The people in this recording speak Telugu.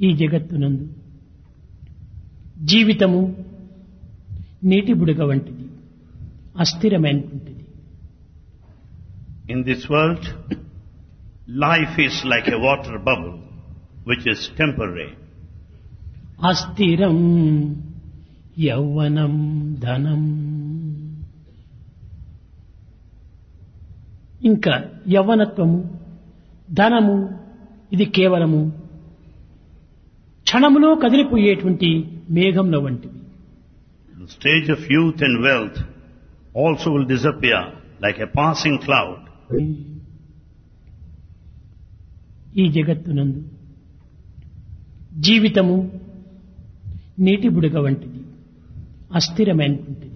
ఈ జగత్తునందు జీవితము నీటి బుడగ వంటిది అస్థిరమైనటువంటిది In this world, life is like a water bubble, which is temporary. అస్థిరం యౌవనం ధనం ఇంకా యవ్వనత్వము ధనము ఇది కేవలము క్షణములో కదిలిపోయేటువంటి మేఘంలో వంటివి The stage of youth and wealth also will disappear like a passing cloud. ఈ జగత్తునందు జీవితము నీటి బుడగ వంటిది అస్థిరమైనటువంటిది